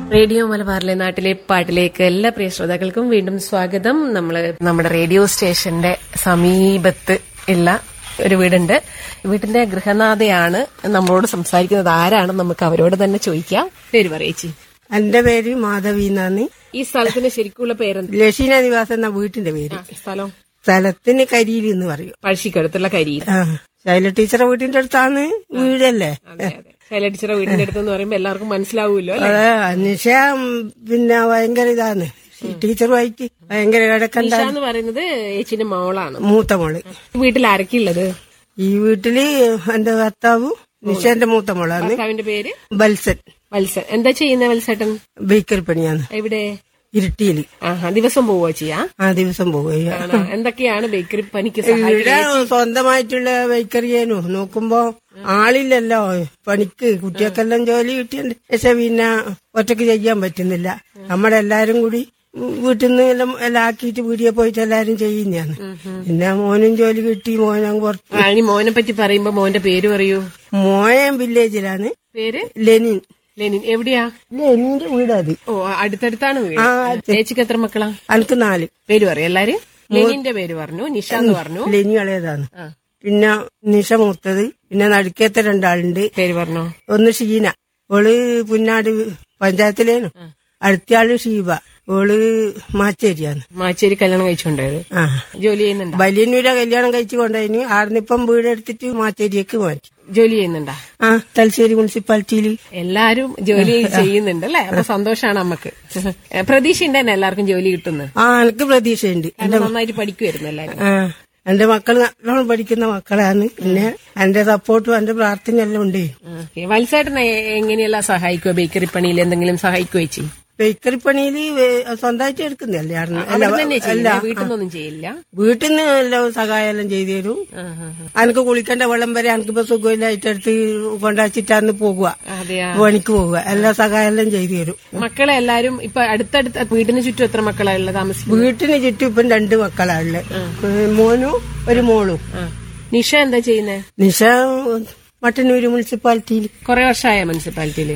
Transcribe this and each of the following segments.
Radio മലബാറിലെ നാട്ടിലെ പാട്ടിലേക്ക് എല്ലാ പ്രിയ ശ്രോതാക്കൾക്കും വീണ്ടും സ്വാഗതം നമ്മള് നമ്മുടെ റേഡിയോ സ്റ്റേഷന്റെ സമീപത്ത് ഉള്ള ഒരു വീടുണ്ട് വീട്ടിന്റെ ഗൃഹനാഥയാണ് നമ്മളോട് സംസാരിക്കുന്നത് ആരാണെന്ന് നമുക്ക് അവരോട് തന്നെ ചോദിക്കാം പേര് പറയേച്ചി എന്റെ പേര് മാധവി എന്നാണ് ഈ സ്ഥലത്തിന് ശരിക്കുള്ള പേരെന്താ ലക്ഷീന നിവാസം എന്ന വീട്ടിന്റെ പേര് സ്ഥലം സ്ഥലത്തിന് കരിയിൽ എന്ന് പറയും പഴശ്ശിക്കടുത്തുള്ള കരിയിൽ ആ ശൈല ടീച്ചറെ വീട്ടിന്റെ അടുത്താണ് വീടല്ലേ അതെ അതെ ശൈല ടീച്ചറെ വീടിന്റെ അടുത്തെന്ന് പറയുമ്പോ എല്ലാവർക്കും മനസ്സിലാവുമല്ലോ അല്ലെ അതെ അനിഷ പിന്നെ ഭയങ്കര ഇതാണ് ടീച്ചറുമായിട്ട് ഭയങ്കര കിടക്കണ്ട നിഷ എന്ന് പറയുന്നത് ഏച്ചിന്റെ മോളാണ് മൂത്ത മോള് വീട്ടിൽ ആരൊക്കെയുള്ളത് ഈ വീട്ടില് എന്റെ ഭർത്താവും നിഷന്റെ മൂത്ത മോളാണ് ഭർത്താവിന്റെ പേര് ബൽസൻ വത്സൻ എന്താ ചെയ്യുന്ന വത്സേട്ടൻ ബേക്കറി പണിയാണ് എവിടെ ഇരുട്ടിയില് ആഹാ ദിവസം പോവുക ചെയ്യാ ആ ദിവസം പോവുക ആണോ? എന്തൊക്കെയാണ് ബേക്കറി പണിക്ക് സഹായിക്കുന്നത് ഇവിടെ സ്വന്തമായിട്ടുള്ള ബേക്കറിയേനു നോക്കുമ്പോ ആളില്ലല്ലോ പണിക്ക് കുട്ടികൾക്കെല്ലാം ജോലി കിട്ടിയുണ്ട് പക്ഷെ പിന്നെ ഒറ്റക്ക് ചെയ്യാൻ പറ്റുന്നില്ല നമ്മുടെ എല്ലാരും കൂടി വീട്ടിൽ നിന്ന് എല്ലാം എല്ലാം ആക്കിയിട്ട് വീടിയെ പോയിട്ട് എല്ലാരും ചെയ്യുന്നതാണ് പിന്നെ മോനും ജോലി കിട്ടി മോനും കുറച്ച് ആ, ഇനി മോനെ പറ്റി പറയുമ്പോ മോന്റെ പേര് പറയൂ മോയം വില്ലേജിലാണ് പേര് ലെനിൻ ലെനിൻ എവിടെയാ ലെനിന്റെ വീടത് ഓ അടുത്തടുത്താണ് വീട് ആ ചേച്ചിക്ക് എത്ര മക്കളാ എനിക്ക് നാല് പേര് പറയും എല്ലാരും ലെനിന്റെ പേര് പറഞ്ഞു നിഷ എന്ന് പറഞ്ഞു ലെനി ഇളയതാണ് ആ, പിന്നെ നിഷ മൂത്തത് പിന്നെ നടുക്കത്തെ രണ്ടാളുണ്ട് പേര് പറഞ്ഞോ ഒന്ന് ഷീന ഓള് പുന്നാട് പഞ്ചായത്തിലേനു അടുത്തയാള് ഷീബ ഓള് മാച്ചേരിയാണ് മാച്ചേരി കല്യാണം കഴിച്ചുകൊണ്ടായത് ആ ജോലി ചെയ്യുന്നുണ്ടോ വലിയന്നൂര കല്യാണം കഴിച്ചു കൊണ്ടായിന് ആടുന്നിപ്പം വീടെടുത്തിട്ട് മാച്ചേരിയേക്ക് മാറ്റി ജോലി ചെയ്യുന്നുണ്ടാ ആ തലശ്ശേരി മുനിസിപ്പാലിറ്റിയിൽ എല്ലാരും ജോലി ചെയ്യുന്നുണ്ട് അല്ലെ അപ്പൊ സന്തോഷാണ് നമുക്ക് പ്രതീക്ഷ ഉണ്ടെന്നെ എല്ലാവർക്കും ജോലി കിട്ടുന്നു ആ എനിക്ക് പ്രതീക്ഷയുണ്ട് കാരണം നന്നായിട്ട് പഠിക്കുമായിരുന്നു എല്ലാരും ആ എന്റെ മക്കൾ നല്ലോണം പഠിക്കുന്ന മക്കളാണ് പിന്നെ എന്റെ സപ്പോർട്ടും എന്റെ പ്രാർത്ഥനയെല്ലാം ഉണ്ട് ഓക്കേ. വത്സേട്ടനെ എങ്ങനെയെല്ലാം സഹായിക്കുമോ ബേക്കറി പണിയിൽ എന്തെങ്കിലും സഹായിക്കുമോ ചേച്ചി ബേക്കറി പണിയിൽ സ്വന്തമായിട്ട് എടുക്കുന്നല്ലേ ആടുന്ന് അവിടെ തന്നെ അല്ല ചെയ്യില്ല വീട്ടിൽ നിന്നൊന്നും ചെയ്യില്ല വീട്ടിൽ നിന്ന് എല്ലാം സഹായം എല്ലാം ചെയ്തു തരും ആ, ആ, ആ. എനിക്ക് കുളിക്കേണ്ട വെള്ളം വരെ എനിക്കിപ്പോ സുഖമില്ലായിട്ട് എടുത്ത് കൊണ്ടാച്ചിട്ടാന്ന് പോകുക അതെയാ പണിക്ക് പോവുക എല്ലാ സഹായം എല്ലാം ചെയ്തു തരും മക്കളെ എല്ലാരും ഇപ്പൊ അടുത്തടുത്ത വീടിന് ചുറ്റും എത്ര മക്കളാ ഉള്ളത് താമസിക്കുന്നത് വീട്ടിന് ചുറ്റും ഇപ്പം രണ്ട് മക്കളാണ് മോനും ഒരു മോളും ആ. നിഷ എന്താ ചെയ്യുന്നേ നിഷ മട്ടന്നൂര് മുനിസിപ്പാലിറ്റിയിൽ കൊറേ വർഷമായ മുനിസിപ്പാലിറ്റിയില്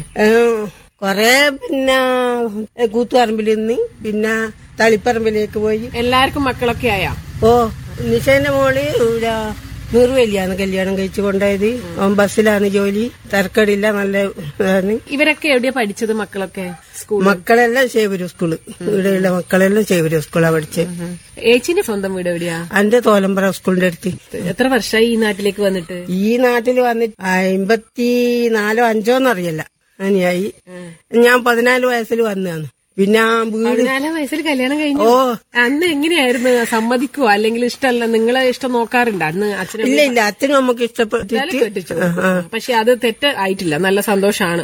കൊറേ പിന്നെ കൂത്തുപറമ്പിൽ നിന്ന് പിന്നെ തളിപ്പറമ്പിലേക്ക് പോയി എല്ലാവർക്കും മക്കളൊക്കെ ആയാ ഓ നിഷേന്റെ മോള് ഇവിടെ നീർവേലിയാണ് കല്യാണം കഴിച്ചു കൊണ്ടായത് അവൻ ബസ്സിലാണ് ജോലി തരക്കടില്ല നല്ല ഇതാണ് ഇവരൊക്കെ എവിടെയാ പഠിച്ചത് മക്കളൊക്കെ സ്കൂൾ മക്കളെല്ലാം ശേവൂര് സ്കൂള് ഇവിടെയുള്ള മക്കളെല്ലാം ശേവൂര് സ്കൂളാ പഠിച്ചത് ഏച്ചിന്റെ സ്വന്തം വീട് എവിടെയാ എന്റെ തോലമ്പറ സ്കൂളിന്റെ അടുത്ത് എത്ര വർഷമായി ഈ നാട്ടിലേക്ക് വന്നിട്ട് ഈ നാട്ടിൽ വന്നിട്ട് അമ്പത്തി നാലോ അഞ്ചോന്ന് അറിയില്ല അങ്ങനെയായി ഞാൻ പതിനാല് വയസ്സിൽ വന്നതാണ് പിന്നെ ആ വീട് പതിനാലാം വയസ്സിൽ കല്യാണം കഴിഞ്ഞു ഓ അന്ന് എങ്ങനെയായിരുന്നു സമ്മതിക്കുവോ അല്ലെങ്കിൽ ഇഷ്ടമല്ല നിങ്ങളെ ഇഷ്ടം നോക്കാറുണ്ട് അന്ന് അച്ഛനും ഇല്ല ഇല്ല അച്ഛനും നമുക്ക് ഇഷ്ടപ്പെട്ടിട്ട് കെട്ടിച്ചു പക്ഷെ അത് തെറ്റ് ആയിട്ടില്ല നല്ല സന്തോഷാണ്